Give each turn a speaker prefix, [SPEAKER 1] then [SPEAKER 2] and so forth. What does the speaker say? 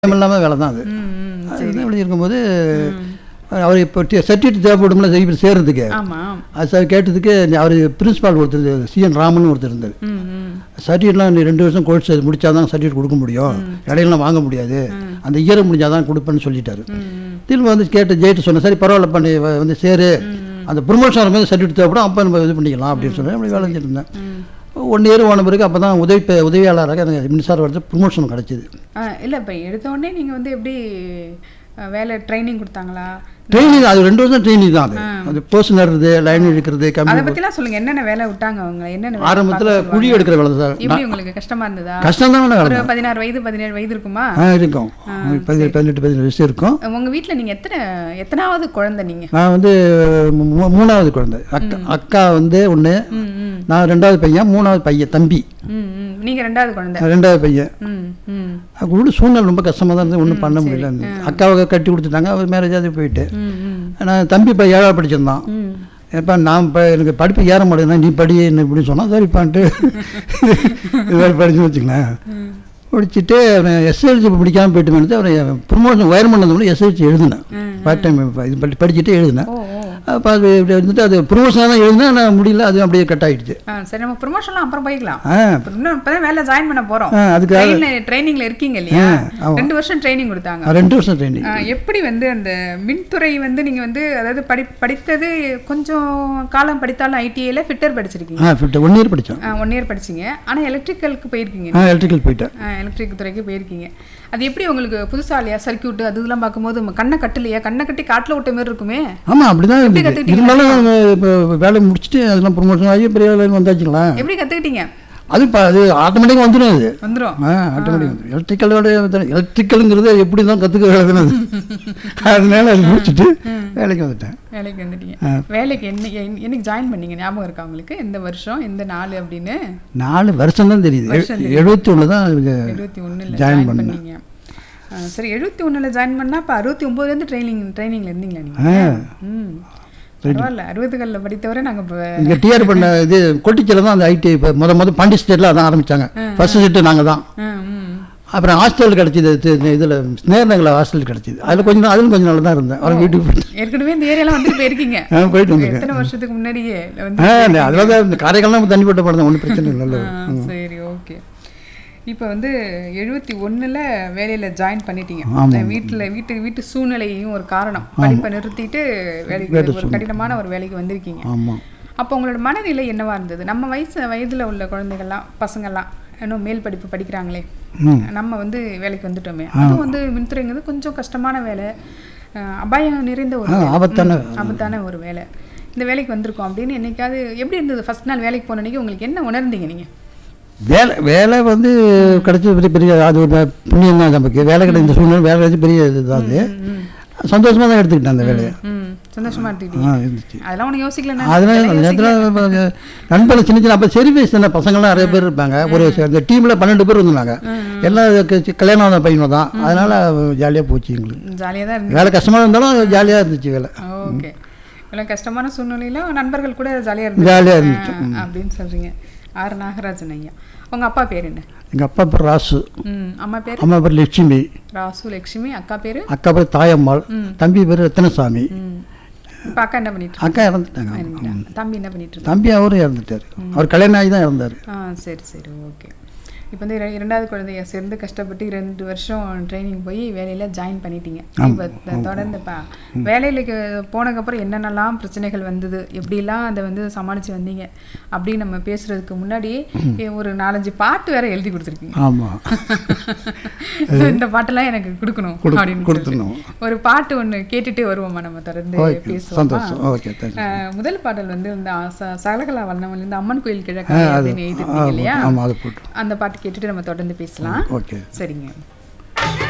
[SPEAKER 1] இல்லாமல் வேலை தான் அது
[SPEAKER 2] ம், ம்,
[SPEAKER 1] அது
[SPEAKER 2] சரி
[SPEAKER 1] அப்படி இருக்கும்போது அவர் இப்போ சர்டிஃபிகேட் தேவைப்படும்ல இப்போ சேர்றதுக்கு
[SPEAKER 2] ஆமா
[SPEAKER 1] அது சார் கேட்டதுக்கு அவர் பிரின்சிபால் ஒருத்தர் சிஎன் ராமன் ஒருத்தர் இருந்தார்
[SPEAKER 2] ம், ம்.
[SPEAKER 1] சர்டிஃபிகேட்லாம் நீ ரெண்டு வருஷம் கோர்ஸ் முடிச்சா தான் சர்டிஃபிகேட் கொடுக்க முடியும் இடையிலாம் வாங்க முடியாது அந்த இயரை முடிஞ்சால் தான் கொடுப்பேன்னு சொல்லிட்டாரு
[SPEAKER 2] ம், ம்.
[SPEAKER 1] திரும்ப வந்து கேட்டு ஜெயிட்டு சொன்னேன் சரி பரவாயில்ல பண்ணி வ- வந்து சேரு அந்த ப்ரொமோஷன் வரும்போது சர்டிஃபிகேட் தேவைப்படும் அப்போ நம்ம இது பண்ணிக்கலாம் அப்படின்னு சொல்லி அப்படி வேலை செஞ்சுட்டு இருந்தேன் ஒன் இயர் போன பிறகு அப்போ தான் உதவி பே- உதவியாளராக எனக்கு மின்சார வரது ப்ரொமோஷன் கிடச்சிது
[SPEAKER 2] ஆ, இல்ல இப்ப எடுத்த உடனே நீங்க வந்து எப்படி அ, வேலை ட்ரைனிங் கொடுத்தாங்களா
[SPEAKER 1] ட்ரைனிங் அது ரெண்டு வருஷம் ட்ரைனிங் தான் அது அது பர்சன் நடுறது லைன் இழுக்கிறது
[SPEAKER 2] அதை
[SPEAKER 1] கம்மி
[SPEAKER 2] பத்திலாம் சொல்லுங்க என்னென்ன வேலை விட்டாங்க அவங்க என்னென்ன வேலை
[SPEAKER 1] ஆரம்பத்தில்
[SPEAKER 2] பார்க்க
[SPEAKER 1] குழி
[SPEAKER 2] சொல்லுவாங்க?
[SPEAKER 1] எடுக்கிற வேலை சார்
[SPEAKER 2] எப்படி உங்களுக்கு கஷ்டமா இருந்ததா
[SPEAKER 1] கஷ்டம் தான் வேலை
[SPEAKER 2] ஒரு பதினாறு வயது பதினேழு வயது இருக்குமா
[SPEAKER 1] ஆ இருக்கும் பதினெட்டு பதினெட்டு பதினெட்டு வயசு இருக்கும்
[SPEAKER 2] உங்க வீட்ல நீங்க எத்தனை எத்தனாவது குழந்தை நீங்க
[SPEAKER 1] நான் வந்து மூ- மூணாவது குழந்தை அக்கா அக்கா வந்து ஒன்று
[SPEAKER 2] ம், ம்,
[SPEAKER 1] நான் ரெண்டாவது பையன் மூணாவது பையன் தம்பி
[SPEAKER 2] ம், ம். நீங்க ரெண்டாவது குழந்தை
[SPEAKER 1] ரெண்டாவது பையன்
[SPEAKER 2] ம், ம்,
[SPEAKER 1] கூட சூழ்நிலை ரொம்ப கஷ்டமாக தான் இருந்தது ஒன்றும் பண்ண முடியல அக்காவை கட்டி கொடுத்துட்டாங்க அவர் மேரேஜ் ஆகி போயிட்டு
[SPEAKER 2] ம், ம்,
[SPEAKER 1] நான் தம்பி இப்போ ஏழாவது படிச்சிருந்தான்
[SPEAKER 2] ம்.
[SPEAKER 1] எப்போ நான் இப்போ எனக்கு படிப்பு ஏற மாட்டேங்குது நீ படி என்ன இப்படின்னு சொன்னால் சரிப்பான்ட்டு இது மாதிரி படிச்சு வச்சுங்களேன் படிச்சுட்டு எஸ்எல்சி படிக்காமல் போயிட்டு வந்து அவரை ப்ரொமோஷன் ஒயர் பண்ணது எஸ்எல்சி எழுதினேன் பார்ட் டைம் இது படி படிச்சுட்டு எழுதினேன்
[SPEAKER 2] ஓ ஓ
[SPEAKER 1] அப்போ அது இப்படி இருந்துட்டு அது ப்ரொமோஷனாக தான் எழுதினேன் நான் முடியல அது அப்படியே கட் ஆகிடுச்சு
[SPEAKER 2] ஆ, சரி நம்ம ப்ரொமோஷன்லாம் அப்புறம் போய்க்கலாம்
[SPEAKER 1] ஆ
[SPEAKER 2] இப்ப இன்னும் இப்பதான் வேலை ஜாயின் பண்ண போறோம்
[SPEAKER 1] ஆ, அதுக்காக
[SPEAKER 2] ட்ரெயின் ட்ரைனிங்ல இருக்கீங்க இல்லையா
[SPEAKER 1] ஆமா.
[SPEAKER 2] ரெண்டு வருஷம் ட்ரைனிங் கொடுத்தாங்க
[SPEAKER 1] ரெண்டு வருஷம் ட்ரைனிங்
[SPEAKER 2] ஆ, எப்படி வந்து அந்த மின்துறை வந்து நீங்க வந்து அதாவது படி படித்தது கொஞ்சம் காலம் படித்தாலும் ஐடிஐல ஃபிட்டர் படிச்சிருக்கீங்க
[SPEAKER 1] ஆ ஃபிஃப்டி ஒன் இயர் படித்தேன்
[SPEAKER 2] ஒன் இயர் படிச்சீங்க ஆனா எலக்ட்ரிக்கலுக்கு போயிருக்கீங்க
[SPEAKER 1] ஆ எலக்ட்ரிக்கல் போயிட்டேன்
[SPEAKER 2] எலக்ட்ரிக் துறைக்கு போயிருக்கீங்க அது எப்படி உங்களுக்கு புதுசா இல்லையா சர்க்கியூட் அது இதெல்லாம் பார்க்கும்போது உங்க கண்ணை கட்டலையா கண்ணை கட்டி காட்டுல விட்ட மாதிரி இருக்குமே
[SPEAKER 1] ஆமாம் அப்படி தான் இருந்தது
[SPEAKER 2] கத்துக்கிட்டீங்க?
[SPEAKER 1] இருந்தாலும் இப்போ வேலை முடிச்சுட்டு அதெல்லாம் ப்ரொமோஷன் ஆகி பெரிய வேலை வந்தாச்சுங்களா
[SPEAKER 2] எப்படி கத்துக்கிட்டீங்க
[SPEAKER 1] அது இப்போ அது ஆட்டோமேட்டிக்காக வந்துடும் அது
[SPEAKER 2] வந்துரும்
[SPEAKER 1] ஆ ஆட்டோமேட்டிக் வந்துடும் எலக்ட்ரிக்கலோட எலக்ட்ரிக்கலுங்கிறது எப்படி தான் கற்றுக்க எழுதுனது அதனால அது முடிச்சுட்டு வேலைக்கு வந்துட்டேன்
[SPEAKER 2] வேலைக்கு வந்துட்டீங்க வேலைக்கு என்ன என்- என்னைக்கு ஜாயின் பண்ணீங்க ஞாபகம் இருக்கா உங்களுக்கு எந்த வருஷம் எந்த நாள் அப்படின்னு
[SPEAKER 1] நாலு வருஷம் தான் தெரியுது
[SPEAKER 2] வருஷம்
[SPEAKER 1] எழுபத்தி ஒன்று தான் அதுக்கு
[SPEAKER 2] எழுபத்தி ஒண்ணுல
[SPEAKER 1] Join
[SPEAKER 2] ஜாயின்
[SPEAKER 1] பண்ணேன்.
[SPEAKER 2] பண்ணீங்க ஆ, சரி எழுபத்தி ஒண்ணுல ஜாயின் பண்ணா அப்ப அறுபத்தி ஒன்பதுலேருந்து ட்ரைனிங் ட்ரைனிங்ல இருந்தீங்களா நீங்க
[SPEAKER 1] ஆ
[SPEAKER 2] ம் பரவாயில்ல அறுபதுகளில் படித்தவரை நாங்க இப்போ
[SPEAKER 1] இங்கே டிஆர் பண்ண இது கொட்டிச்சில தான் அந்த ஐடி இப்போ முத முத பாண்டி ஸ்டேட்டில் அதான் ஆரம்பித்தாங்க ஃபஸ்ட்டு செட்டு நாங்கள் தான்
[SPEAKER 2] ம்
[SPEAKER 1] அப்புறம் ஹாஸ்டல் கிடச்சிது இதில் நேர்நகரில் ஹாஸ்டல் கிடச்சிது அதில் கொஞ்சம் நாள் அதிலும் கொஞ்சம் நாள் தான் இருந்தேன் அப்புறம் வீட்டுக்கு போயிட்டேன்
[SPEAKER 2] ஏற்கனவே இந்த ஏரியாலாம் வந்துட்டு போயிருக்கீங்க
[SPEAKER 1] ஆ போயிட்டு வந்திருக்கேன்
[SPEAKER 2] எத்தனை வருஷத்துக்கு முன்னாடியே இல்ல வந்து
[SPEAKER 1] ஆ அதில் தான் இந்த காரைக்கால்லாம் தண்ணி போட்ட படம் ஒன்றும் பிரச்சனை இல்லை
[SPEAKER 2] ஆ, சரி ஓகே இப்போ வந்து எழுபத்தி ஒண்ணுல வேலையில ஜாயின் பண்ணிட்டீங்க
[SPEAKER 1] ஆமாம்.
[SPEAKER 2] வீட்டுல வீட்டு வீட்டு சூழ்நிலையும் ஒரு காரணம் படிப்பை நிறுத்திட்டு வேலைக்கு ஒரு கடினமான ஒரு வேலைக்கு வந்திருக்கீங்க
[SPEAKER 1] ஆமாம்
[SPEAKER 2] அப்போ உங்களோட மனநிலை என்னவா இருந்தது நம்ம வயசு வயதுல உள்ள குழந்தைகள்லாம் பசங்கள்லாம் இன்னும் மேல் படிப்பு படிக்கிறாங்களே
[SPEAKER 1] ம்
[SPEAKER 2] நம்ம வந்து வேலைக்கு வந்துட்டோமே அதுவும் வந்து மின்துறைங்கிறது கொஞ்சம் கஷ்டமான வேலை அஹ் அபாயம் நிறைந்த ஒரு
[SPEAKER 1] ஆ
[SPEAKER 2] வேலை.
[SPEAKER 1] ஆபத்தான
[SPEAKER 2] ம், ஆபத்தான ஒரு வேலை இந்த வேலைக்கு வந்திருக்கோம் அப்படின்னு என்னைக்காவது எப்படி இருந்தது ஃபர்ஸ்ட் நாள் வேலைக்கு போன அன்னைக்கு உங்களுக்கு என்ன உணர்ந்தீங்க நீங்க
[SPEAKER 1] வேலை வேலை வந்து கிடைச்சது பெரிய பெரிய அது ஒரு புண்ணியம் தான் நமக்கு வேலை கிடைச்ச இந்த சூழ்நிலை வேலை கிடைச்ச பெரிய இதுதான் அது
[SPEAKER 2] ம்,
[SPEAKER 1] சந்தோஷமாக தான் எடுத்துக்கிட்டேன் அந்த வேலையை
[SPEAKER 2] ம் சந்தோஷமா எடுத்துக்கிட்டீங்க
[SPEAKER 1] ஆ இருந்துச்சு
[SPEAKER 2] அதெல்லாம் உனக்கு யோசிக்கல
[SPEAKER 1] அதனால அந்த நேரத்தில் நண்பர்கள் சின்ன சின்ன அப்போ சரி வயசு தானே பசங்களாம் நிறைய பேர் இருப்பாங்க ஒரு அந்த டீமில் பன்னெண்டு பேர் இருந்தாங்க எல்லாம் க- கல்யாணம் ஆன பையனும் தான் அதனால ஜாலியாக போச்சு எங்களுக்கு
[SPEAKER 2] ஜாலியாக தான் இருந்தது
[SPEAKER 1] வேலை கஷ்டமாக இருந்தாலும் ஜாலியாக இருந்துச்சு வேலை
[SPEAKER 2] ஓகே இவ்வளோ கஷ்டமான சூழ்நிலையில நண்பர்கள் கூட ஜாலியாக இருந்தது
[SPEAKER 1] ஜாலியாக இருந்துச்சு
[SPEAKER 2] ஆ, அப்படின்னு சொல்றீங்க ஆர் நாகராஜன் ஐயா உங்க அப்பா பேர் என்ன
[SPEAKER 1] எங்கள் அப்பா பேர் ராசு
[SPEAKER 2] ம் அம்மா பேர்
[SPEAKER 1] அம்மா பேர் லட்சுமி
[SPEAKER 2] ராசு லட்சுமி அக்கா பேரு
[SPEAKER 1] அக்கா பேர் தாயம்மாள் தம்பி பேர் ரத்தினசாமி
[SPEAKER 2] ம் இப்போ அக்கா என்ன பண்ணிட்டு
[SPEAKER 1] அக்கா இறந்துட்டாங்க
[SPEAKER 2] இருந்தாங்க தம்பி என்ன பண்ணிட்டு இருந்தாங்க
[SPEAKER 1] தம்பி அவரும் இறந்துட்டார் அவர் கல்யாணம் ஆகி தான் இறந்தார்
[SPEAKER 2] ஆ சரி சரி ஓகே இப்போ வந்து இர- இரண்டாவது குழந்தைய சேர்ந்து கஷ்டப்பட்டு ரெண்டு வருஷம் ட்ரைனிங் போய் வேலையில ஜாயின் பண்ணிட்டீங்க இப்போ தொடர்ந்து இப்போ வேலையில போனதுக்கப்புறம் என்னென்னலாம் பிரச்சனைகள் வந்தது எப்படிலாம் அதை வந்து சமாளித்து வந்தீங்க அப்படின்னு நம்ம பேசுறதுக்கு முன்னாடி ஏ, ஒரு நாலஞ்சு பாட்டு வேற எழுதி கொடுத்துருக்கீங்க
[SPEAKER 1] ஆமாம்
[SPEAKER 2] இந்த பாட்டெல்லாம் எனக்கு கொடுக்கணும்
[SPEAKER 1] கொடு-
[SPEAKER 2] அப்படின்னு
[SPEAKER 1] கொடுத்துடணும்.
[SPEAKER 2] சொல்லிட்டு. ஒரு பாட்டு ஒன்று கேட்டுட்டே வருவோமா நம்ம தொடர்ந்து
[SPEAKER 1] ஓகே
[SPEAKER 2] பேசுவோமா
[SPEAKER 1] சந்தோஷம் ஓகே தேங்க்யூ
[SPEAKER 2] அஹ், முதல் பாடல் வந்து இந்த ச- சகலகலா வண்ணமல் இந்த அம்மன் கோயில் கிழக்கு அப்படின்னு எழுதிருந்தீங்க இல்லையா
[SPEAKER 1] ஆமாம் அதை போட்டு
[SPEAKER 2] அந்த பாட்டு கேட்டுட்டு நம்ம தொடர்ந்து பேசலாம்
[SPEAKER 1] ஓகே
[SPEAKER 2] சரிங்க